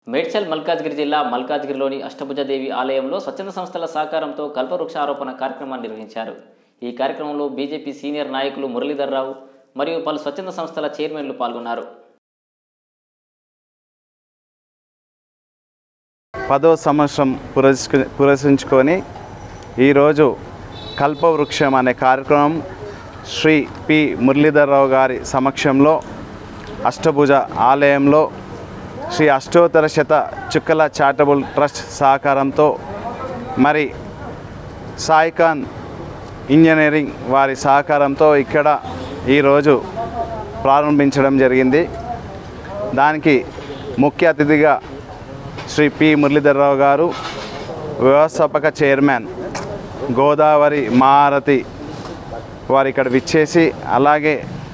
మేడ్చల్ మల్కాజ్గిరి జిల్లా మల్కాజ్గిరిలోని అష్టభుజదేవి ఆలయంలో స్వచ్ఛంద సంస్థల సహకారంతో కల్పవృక్షారోపణ కార్యక్రమాన్ని నిర్వహించారు ఈ కార్యక్రమంలో బీజేపీ సీనియర్ నాయకులు మురళీధర్ రావు మరియు పలు స్వచ్ఛంద సంస్థల చైర్మన్లు పాల్గొన్నారు పదో సంవత్సరం పురస్క పురస్కరించుకొని ఈరోజు కల్పవృక్షం అనే కార్యక్రమం శ్రీ పి మురళీధర్రావు గారి సమక్షంలో అష్టభుజ ఆలయంలో శ్రీ అష్టోత్తర శత చుక్కల చారిటబుల్ ట్రస్ట్ సహకారంతో మరి సాయికాన్ ఇంజనీరింగ్ వారి సహకారంతో ఇక్కడ ఈరోజు ప్రారంభించడం జరిగింది దానికి ముఖ్య అతిథిగా శ్రీ పి మురళీధర్రావు గారు వ్యవస్థాపక చైర్మన్ గోదావరి మహారథి వారు ఇక్కడ విచ్చేసి అలాగే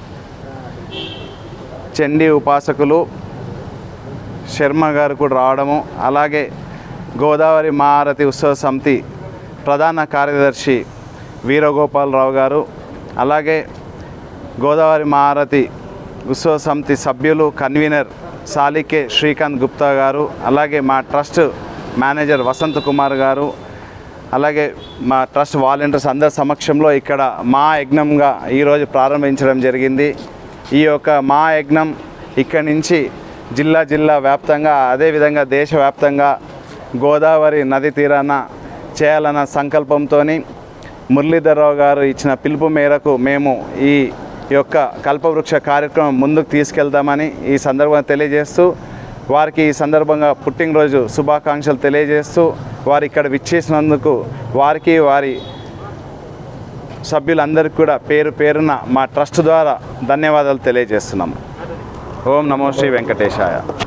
చండీ ఉపాసకులు శర్మ గారు కూడా రావడము అలాగే గోదావరి మహారథి ఉత్సవ సమితి ప్రధాన కార్యదర్శి వీరగోపాలరావు గారు అలాగే గోదావరి మహారథి ఉత్సవ సమితి సభ్యులు కన్వీనర్ సాలికే శ్రీకాంత్ గుప్తా గారు అలాగే మా ట్రస్ట్ మేనేజర్ వసంత్ కుమార్ గారు అలాగే మా ట్రస్ట్ వాలంటీర్స్ అందరి సమక్షంలో ఇక్కడ మా యజ్ఞంగా ఈరోజు ప్రారంభించడం జరిగింది ఈ యొక్క మా యజ్ఞం ఇక్కడి నుంచి జిల్లా జిల్లా వ్యాప్తంగా అదేవిధంగా దేశవ్యాప్తంగా గోదావరి నది తీరాన చేయాలన్న సంకల్పంతో మురళీధర్రావు గారు ఇచ్చిన పిలుపు మేరకు మేము ఈ యొక్క కల్పవృక్ష కార్యక్రమం ముందుకు తీసుకెళ్దామని ఈ సందర్భంగా తెలియజేస్తూ వారికి ఈ సందర్భంగా పుట్టినరోజు శుభాకాంక్షలు తెలియజేస్తూ వారు ఇక్కడ విచ్చేసినందుకు వారికి వారి సభ్యులందరికీ కూడా పేరు పేరున మా ట్రస్ట్ ద్వారా ధన్యవాదాలు తెలియజేస్తున్నాము ఓం నమో శ్రీ వెంకటేశాయ